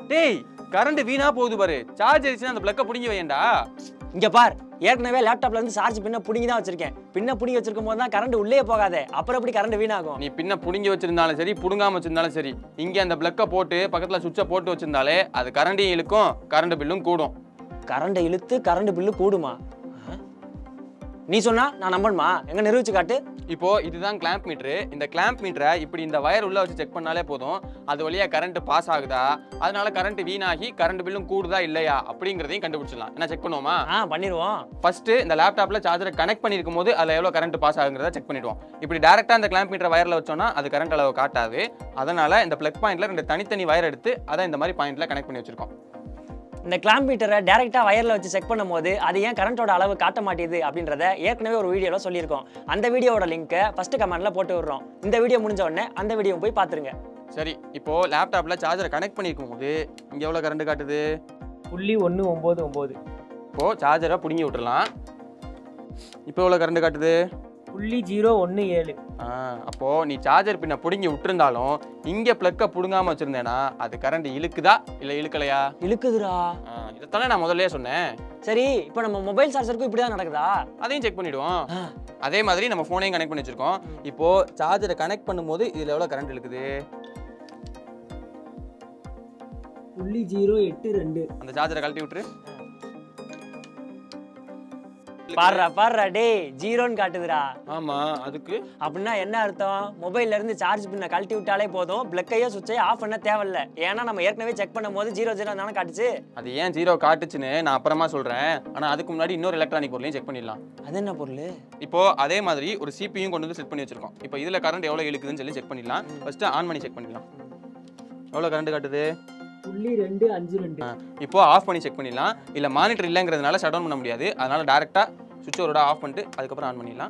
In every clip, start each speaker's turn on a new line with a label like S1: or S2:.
S1: டேய் கரண்ட் வீணா போகுது பாரு சார்ஜ் ஆயிடுச்சுன்னா அந்த பிளக்க புடிங்கி வையேன்டா
S2: இங்க பார் ஏற்கனவே லேப்டாப்ல இருந்து சார்ஜ் பின்ன புடிங்கி தான் வச்சிருக்கேன் பின்ன புடிங்கி வச்சிருக்கும் போது தான் கரண்ட் உள்ளே போகாதே அப்புறம் எப்படி கரண்ட் வீணாகும்
S1: நீ பின்ன புடுங்கி வச்சிருந்தாலும் சரி புடுங்காம வச்சிருந்தாலும் சரி இங்க அந்த பிளக்க போட்டு பக்கத்துல சுவிட்சை போட்டு வச்சிருந்தாலே அது கரண்டையும் இழுக்கும் கரண்ட் பில்லும் கூடும்
S2: கரண்ட் இழுத்து கரண்ட் பில்லு கூடுமா ஆ? நீ சொன்னா நான் நம்பணுமா எங்க நிரூபிச்சு காட்டு
S1: இப்போ இதுதான் கிளாம்ப் மீட்டரு இந்த கிளாம்ப் மீட்டரை இப்படி இந்த வயர் உள்ள வச்சு செக் பண்ணாலே போதும் அது வழியா கரண்ட் பாஸ் ஆகுதா அதனால கரண்ட் வீணாகி கரண்ட் பில்லும் கூடுதா இல்லையா அப்படிங்கிறதையும் கண்டுபிடிச்சிடலாம் என்ன செக் பண்ணுவோமா
S2: ஆ பண்ணிடுவோம்
S1: ஃபர்ஸ்ட் இந்த லேப்டாப்ல சார்ஜரை கனெக்ட் பண்ணிருக்கும் போது அதுல எவ்வளவு கரண்ட் பாஸ் ஆகுங்கிறத செக் பண்ணிடுவோம் இப்படி டேரக்டா இந்த கிளாம்ப் மீட்டர் வயர்ல வச்சோம்னா அது கரண்ட் அளவு காட்டாது அதனால இந்த பிளக் பாயிண்ட்ல ரெண்டு தனித்தனி வயர் எடுத்து அதை இந்த மாதிரி பாயிண்ட்ல கனெக்ட் பண்ணி வச்சிருக்கோம்
S2: இந்த கிளாம்ப் மீட்டரை டேரெக்டாக வயரில் வச்சு செக் பண்ணும்போது அது ஏன் கரண்ட்டோட அளவு காட்ட மாட்டேது அப்படின்றத ஏற்கனவே ஒரு வீடியோவில் சொல்லியிருக்கோம் அந்த வீடியோவோட லிங்க்கை ஃபர்ஸ்ட் கமெண்ட்ல போட்டு விடுறோம் இந்த வீடியோ முடிஞ்ச உடனே அந்த வீடியோ போய் பார்த்துருங்க
S1: சரி இப்போ லேப்டாப்ல சார்ஜரை கனெக்ட் பண்ணிருக்கும் போது இங்க எவ்வளவு கரண்ட் காட்டுது
S3: புள்ளி ஒன்று ஒம்பது ஒம்பது
S1: இப்போ சார்ஜரை புடுங்கி விட்டுறலாம் இப்போ எவ்வளவு கரண்ட் காட்டுது
S3: புள்ளி ஜீரோ ஒன்று ஏழு
S1: ஆ, அப்போ நீ சார்ஜர் பின்ன புடுங்கி விட்டுருந்தாலும் இங்க பிளக்க புடுங்காம வச்சிருந்தேனா அது கரண்ட் இழுக்குதா இல்ல இழுக்கலையா
S2: இழுக்குதுடா
S1: ஆ, இதைத்தானே நான் முதல்லயே சொன்னேன்
S2: சரி இப்போ நம்ம மொபைல் சார்ஜருக்கும் இப்படி தான் நடக்குதா
S1: அதையும் செக் பண்ணிடுவோம்
S2: ஆ.
S1: அதே மாதிரி நம்ம ஃபோனையும் கனெக்ட் பண்ணி வச்சிருக்கோம் இப்போ சார்ஜரை கனெக்ட் பண்ணும்போது இதுல எவ்வளவு கரண்ட் இழுக்குது
S3: புள்ளி ஜீரோ எட்டு ரெண்டு
S1: அந்த சார்ஜரை கழட்டி விட்டுரு
S2: பாடுறா பாடுறா டேய் ஜீரோன்னு காட்டுதுடா
S1: ஆமா அதுக்கு
S2: அப்படின்னா என்ன அர்த்தம் மொபைல்ல இருந்து சார்ஜ் பின்ன கழட்டி விட்டாலே போதும் பிளக்கையோ சுவிட்சையோ ஆஃப் பண்ண தேவையில்ல ஏன்னா நம்ம ஏற்கனவே செக் பண்ணும்போது ஜீரோ ஜீரோ தானே காட்டுச்சு
S1: அது ஏன் ஜீரோ காட்டுச்சுன்னு நான் அப்புறமா சொல்றேன் ஆனா அதுக்கு முன்னாடி இன்னொரு எலக்ட்ரானிக் பொருளையும் செக் பண்ணிடலாம்
S2: அது என்ன பொருள்
S1: இப்போ அதே மாதிரி ஒரு சிபியும் கொண்டு வந்து செட் பண்ணி வச்சிருக்கோம் இப்போ இதுல கரண்ட் எவ்வளவு இழுக்குதுன்னு சொல்லி செக் பண்ணிடலாம் ஃபர்ஸ்ட் ஆன் பண்ணி செக் பண்ணிடலாம் எவ்வளவு கரண்ட் காட்டுது
S3: புள்ளி ரெண்டு அஞ்சு ரெண்டு
S1: ஆ, இப்போ ஆஃப் பண்ணி செக் பண்ணிடலாம் இல்ல மானிட்டர் இல்லைங்கிறதுனால ஷட் டவுன் பண்ண முடியாது அதனால டேரக்டா சுவிட்ச் ஒரு ஆஃப் பண்ணிட்டு அதுக்கப்புறம் ஆன் பண்ணிடலாம்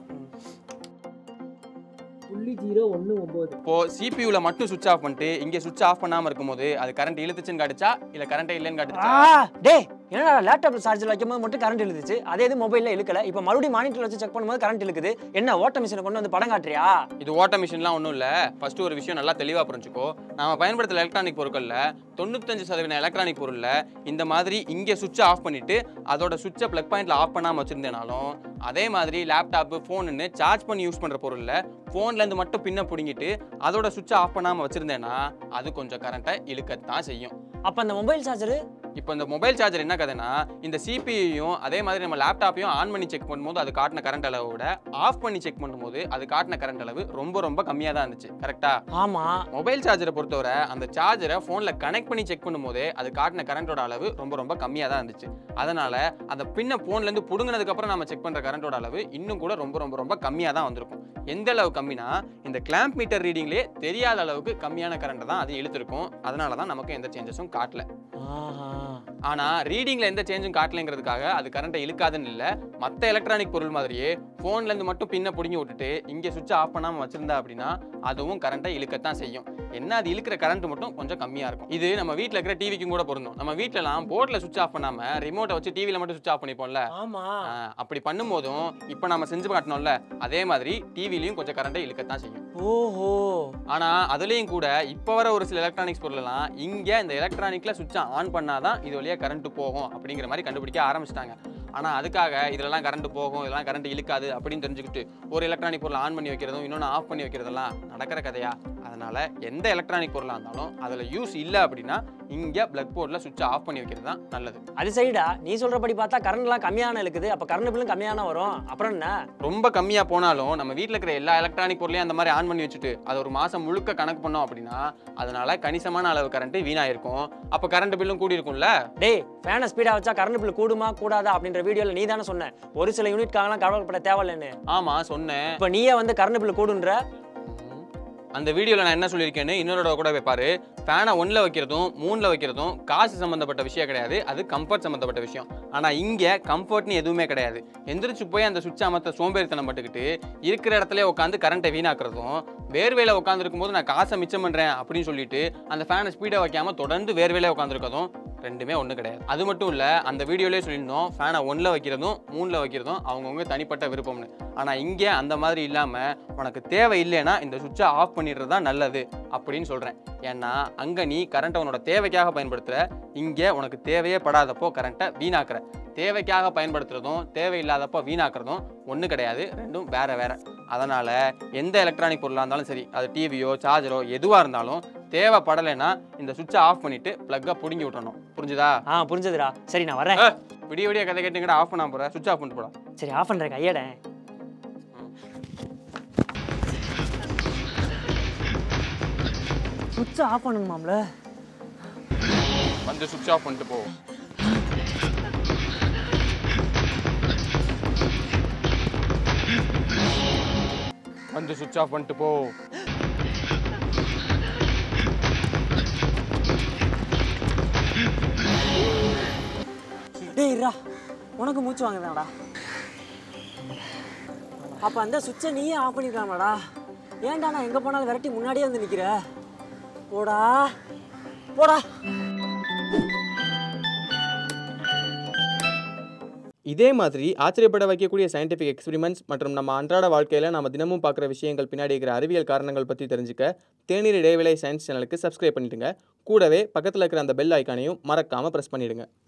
S3: புள்ளி ஜீரோ ஒன்று ஒம்பது
S1: இப்போ சிபியூல மட்டும் சுவிட்ச் ஆஃப் பண்ணிட்டு இங்க சுவிட்ச் ஆஃப் பண்ணாம இருக்கும்போது அது கரண்ட் இழுத்துச்சுன்னு காட்டுச்சா இல்ல கரண்டே இல்லைன்னு காட்டுச்சா
S2: டேய் என்னடா லேப்டாப்ல சார்ஜர் வைக்கும்போது மட்டும் கரண்ட் இழுத்துச்சு அதே இது மொபைல்ல இழுக்கல இப்போ மறுபடியும் மானிட்டர்ல வச்சு செக் பண்ணும்போது கரண்ட் இழுக்குது என்ன ஓட்ட மிஷினை கொண்டு வந்து படம் காட்டுறியா
S1: இது ஓட்ட மிஷின்லாம் ஒன்றும் இல்லை ஃபர்ஸ்ட் ஒரு விஷயம் நல்லா தெளிவாக புரிஞ்சுக்கோ நாம பயன்படுத்துகிற எலக்ட்ரானிக் பொருட்களில் தொண்ணூத்தஞ்சு சதவீதம் எலக்ட்ரானிக் பொருளில் இந்த மாதிரி இங்கே சுவிட்சை ஆஃப் பண்ணிட்டு அதோட சுவிட்சை ப்ளக் பாயிண்ட்ல ஆஃப் பண்ணாமல் வச்சிருந்தேனாலும் அதே மாதிரி லேப்டாப்பு ஃபோனுன்னு சார்ஜ் பண்ணி யூஸ் பண்ணுற பொருளில் ஃபோன்லேருந்து மட்டும் பின்ன பிடுங்கிட்டு அதோட சுவிட்சை ஆஃப் பண்ணாமல் வச்சிருந்தேன்னா அது கொஞ்சம் கரண்ட்டை இழுக்கத்தான் செய்யும்
S2: அப்ப அந்த மொபைல் சார்ஜர்
S1: இப்போ இந்த மொபைல் சார்ஜர் என்ன கதைனா இந்த சிபியையும் அதே மாதிரி நம்ம லேப்டாப்பையும் ஆன் பண்ணி செக் பண்ணும்போது அது காட்டின கரண்ட் அளவை விட ஆஃப் பண்ணி செக் பண்ணும்போது அது காட்டின கரண்ட் அளவு ரொம்ப ரொம்ப கம்மியாக தான் இருந்துச்சு கரெக்டா
S2: ஆமா
S1: மொபைல் சார்ஜரை பொறுத்தவரை அந்த சார்ஜரை ஃபோனில் கனெக்ட் பண்ணி செக் பண்ணும்போதே அது காட்டின கரண்டோட அளவு ரொம்ப ரொம்ப கம்மியாக தான் இருந்துச்சு அதனால அந்த பின்ன ஃபோன்லேருந்து புடுங்கினதுக்கப்புறம் நம்ம செக் பண்ணுற கரண்டோட அளவு இன்னும் கூட ரொம்ப ரொம்ப ரொம்ப கம்மியாக தான் வந்திருக்கும் எந்த அளவு கம்மினா இந்த கிளாம்ப் மீட்டர் ரீடிங்லேயே தெரியாத அளவுக்கு கம்மியான கரண்ட் தான் அது இழுத்துருக்கும் அதனால தான் நமக்கு எந்த சேஞ்சஸும் காட்டல
S2: ஆஹா.
S1: ஆனா ரீடிங்ல எந்த சேஞ்சும் காட்டலைங்கிறதுக்காக அது கரண்ட்டை இழுக்காதுன்னு இல்ல மத்த எலக்ட்ரானிக் பொருள் மாதிரியே போன்ல இருந்து மட்டும் பின்ன பிடுங்கி விட்டுட்டு இங்க சுவிட்ச் ஆஃப் பண்ணாம வச்சிருந்தா அப்படின்னா அதுவும் கரண்ட்டை இழுக்கத்தான் செய்யும் என்ன அது இழுக்கிற கரண்ட் மட்டும் கொஞ்சம் கம்மியா இருக்கும் இது நம்ம வீட்ல இருக்கிற டிவிக்கும் கூட பொருந்தும் நம்ம வீட்லலாம் போர்ட்ல சுவிட்ச் ஆஃப் பண்ணாம ரிமோட்டை வச்சு டிவில மட்டும் சுவிட்ச் ஆஃப் பண்ணிப்போம்ல
S2: ஆமா
S1: ஆ, அப்படி பண்ணும்போதும் இப்போ நம்ம செஞ்சு காட்டணும்ல அதே மாதிரி டிவிலையும் கொஞ்சம் கரண்ட்டை இழுக்கத்தான் செய்யும்
S2: ஓஹோ
S1: ஆனா அதுலயும் கூட இப்போ வர ஒரு சில எலக்ட்ரானிக்ஸ் பொருளெல்லாம் இங்க இந்த எலக்ட்ரானிக்ல சுவிட்சை ஆன் பண்ணாதான் இது வழியா கரண்ட் போகும் அப்படிங்கிற மாதிரி கண்டுபிடிக்க ஆரம்பிச்சிட்டாங்க ஆனா அதுக்காக இதெல்லாம் கரண்ட் போகும் இதெல்லாம் கரண்ட் இழுக்காது அப்படின்னு தெரிஞ்சுக்கிட்டு ஒரு எலக்ட்ரானிக் பொருளை ஆன் பண்ணி வைக்கிறதும் இன்னொன்று ஆஃப் பண்ணி வைக்கிறதெல்லாம் நடக்கிற கதையா அதனால எந்த எலக்ட்ரானிக் பொருளாக இருந்தாலும் அதுல யூஸ் இல்லை அப்படின்னா இங்க பிளக் போர்டில் சுவிட்சை ஆஃப் பண்ணி வைக்கிறது தான் நல்லது
S2: அது சரிடா நீ சொல்றபடி பார்த்தா கரண்ட்லாம் கம்மியான இருக்குது அப்ப கரண்ட் பில்லும் கம்மியான வரும் அப்புறம் என்ன
S1: ரொம்ப கம்மியா போனாலும் நம்ம வீட்ல இருக்கிற எல்லா எலக்ட்ரானிக் பொருளையும் அந்த மாதிரி ஆன் பண்ணி வச்சுட்டு அது ஒரு மாசம் முழுக்க கணக்கு பண்ணோம் அப்படின்னா அதனால கணிசமான அளவு கரண்ட் வீணாயிருக்கும் அப்ப கரண்ட் பில்லும் கூடி இருக்கும்ல
S2: டேய் ஃபேனை ஸ்பீடா வச்சா கரண்ட் பில் கூடுமா கூடாதா அப்படின்ற வீடியோல நீ தானே சொன்ன ஒரு சில யூனிட்காகலாம் கவலைப்பட தேவையில்லைன்னு
S1: ஆமா சொன்னேன்
S2: இப்ப நீயே வந்து கரண்ட் பில் கூடுன்ற
S1: அந்த வீடியோவில் நான் என்ன சொல்லியிருக்கேன்னு இன்னொரு தடவை கூட வைப்பாரு ஃபேனை ஒன்றில் வைக்கிறதும் மூணில் வைக்கிறதும் காசு சம்மந்தப்பட்ட விஷயம் கிடையாது அது கம்ஃபர்ட் சம்மந்தப்பட்ட விஷயம் ஆனால் இங்கே கம்ஃபர்ட்னு எதுவுமே கிடையாது எந்திரிச்சு போய் அந்த சுவிட்ச் அமர்த்த சோம்பேறித்தனம் பட்டுக்கிட்டு இருக்கிற இடத்துல உட்காந்து கரண்ட்டை வீணாக்குறதும் வேர்வையில் உட்காந்துருக்கும் போது நான் காசை மிச்சம் பண்ணுறேன் அப்படின்னு சொல்லிட்டு அந்த ஃபேனை ஸ்பீடாக வைக்காம தொடர்ந்து வேர்வையில உட்காந்துருக்கதும் ரெண்டுமே ஒன்று கிடையாது அது மட்டும் இல்லை அந்த வீடியோலேயே சொல்லியிருந்தோம் ஃபேனை ஒன்றில் வைக்கிறதும் மூணில் வைக்கிறதும் அவங்கவுங்க தனிப்பட்ட விருப்பம்னு ஆனால் இங்கே அந்த மாதிரி இல்லாமல் உனக்கு தேவை இல்லைன்னா இந்த சுவிட்சை ஆஃப் பண்ணிடுறது தான் நல்லது அப்படின்னு சொல்கிறேன் ஏன்னா அங்கே நீ கரண்ட்டை உன்னோட தேவைக்காக பயன்படுத்துகிற இங்கே உனக்கு தேவையே படாதப்போ கரண்ட்டை வீணாக்குற தேவைக்காக பயன்படுத்துறதும் தேவையில்லாதப்போ வீணாக்குறதும் ஒன்று கிடையாது ரெண்டும் வேற வேற அதனால் எந்த எலக்ட்ரானிக் பொருளாக இருந்தாலும் சரி அது டிவியோ சார்ஜரோ எதுவாக இருந்தாலும் தேவைப்படலைன்னா இந்த சுவிட்சை ஆஃப் பண்ணிவிட்டு ப்ளக்கை பிடுங்கி விட்டணும் புரிஞ்சுதா
S2: ஆ புரிஞ்சதுடா சரி நான் வரேன்
S1: ஏய், விடிய விடிய கதை கேட்டுங்கடா ஆஃப் பண்ணாம போற சுவிட்ச் ஆஃப் பண்ணிட்டு போடா
S2: சரி ஆஃப் பண்ணுறேன் கையட சுவிட்ச் ஆஃப் பண்ணணுமாம்ல
S1: வந்து சுவிட்ச் ஆஃப் பண்ணிட்டு போ வந்து சுவிட்ச் ஆஃப் பண்ணிட்டு போ
S2: டேய் இருடா உனக்கு மூச்சு வாங்குதாடா அப்போ அந்த சுவிட்சை நீயே ஆஃப் பண்ணிக்கலாமாடா ஏன்டா நான் எங்கே போனாலும் விரட்டி முன்னாடியே வந்து நிற்கிற போடா போடா
S1: இதே மாதிரி ஆச்சரியப்பட வைக்கக்கூடிய சயின்டிஃபிக் எக்ஸ்பெரிமெண்ட்ஸ் மற்றும் நம்ம அன்றாட வாழ்க்கையில் நம்ம தினமும் பார்க்குற விஷயங்கள் பின்னாடி இருக்கிற அறிவியல் காரணங்கள் பற்றி தெரிஞ்சுக்க தேநீர் இடைவேளை சயின்ஸ் சேனலுக்கு சப்ஸ்கிரைப் பண்ணிடுங்க கூடவே பக்கத்தில் இருக்கிற அந்த பெல் ஐக்கானையும் மறக்காமல் ப்ரெஸ் பண்ணிடுங்க